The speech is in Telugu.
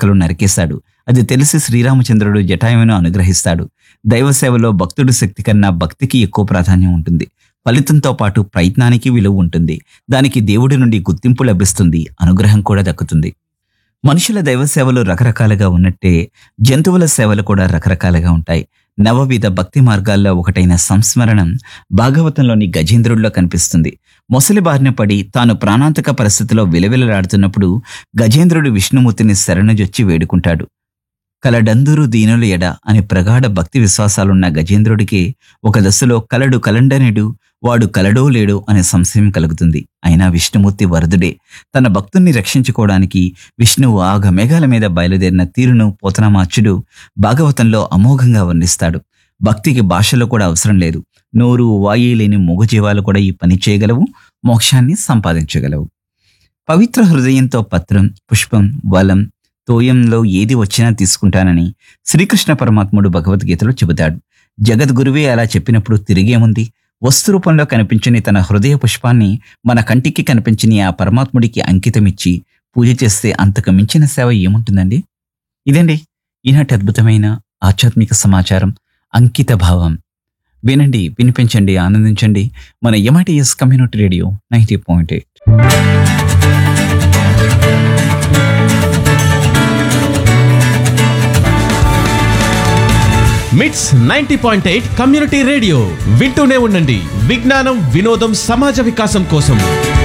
రెక్కలు నరికేశాడు అది తెలిసి శ్రీరామచంద్రుడు జటాయువును అనుగ్రహిస్తాడు దైవ సేవలో భక్తుడి శక్తి కన్నా భక్తికి ఎక్కువ ప్రాధాన్యం ఉంటుంది ఫలితంతో పాటు ప్రయత్నానికి విలువ ఉంటుంది దానికి దేవుడి నుండి గుర్తింపు లభిస్తుంది అనుగ్రహం కూడా దక్కుతుంది మనుషుల దైవ సేవలు రకరకాలుగా ఉన్నట్టే జంతువుల సేవలు కూడా రకరకాలుగా ఉంటాయి నవవిధ భక్తి మార్గాల్లో ఒకటైన సంస్మరణం భాగవతంలోని గజేంద్రుడిలో కనిపిస్తుంది మొసలి బారిన పడి తాను ప్రాణాంతక పరిస్థితిలో విలవిలలాడుతున్నప్పుడు గజేంద్రుడు విష్ణుమూర్తిని శరణుజొచ్చి వేడుకుంటాడు కలడందురు దీనులు ఎడ అని ప్రగాఢ భక్తి విశ్వాసాలున్న గజేంద్రుడికి ఒక దశలో కలడు కలండనుడు వాడు కలడో లేడో అనే సంశయం కలుగుతుంది అయినా విష్ణుమూర్తి వరదుడే తన భక్తుణ్ణి రక్షించుకోవడానికి విష్ణువు ఆగ మేఘాల మీద బయలుదేరిన తీరును పోతనమాచుడు భాగవతంలో అమోఘంగా వర్ణిస్తాడు భక్తికి భాషలో కూడా అవసరం లేదు నోరు వాయి లేని మూగజీవాలు కూడా ఈ పని చేయగలవు మోక్షాన్ని సంపాదించగలవు పవిత్ర హృదయంతో పత్రం పుష్పం వలం తోయంలో ఏది వచ్చినా తీసుకుంటానని శ్రీకృష్ణ పరమాత్ముడు భగవద్గీతలో చెబుతాడు జగద్గురువే అలా చెప్పినప్పుడు తిరిగేముంది వస్తు రూపంలో కనిపించని తన హృదయ పుష్పాన్ని మన కంటికి కనిపించని ఆ పరమాత్ముడికి అంకితమిచ్చి పూజ చేస్తే అంతకు మించిన సేవ ఏముంటుందండి ఇదండి ఈనాటి అద్భుతమైన ఆధ్యాత్మిక సమాచారం అంకిత భావం వినండి వినిపించండి ఆనందించండి మన MITS community radio ninety point eight MITS ninety point eight community radio వింటూనే ఉండండి విజ్ఞానం వినోదం సమాజ వికాసం కోసం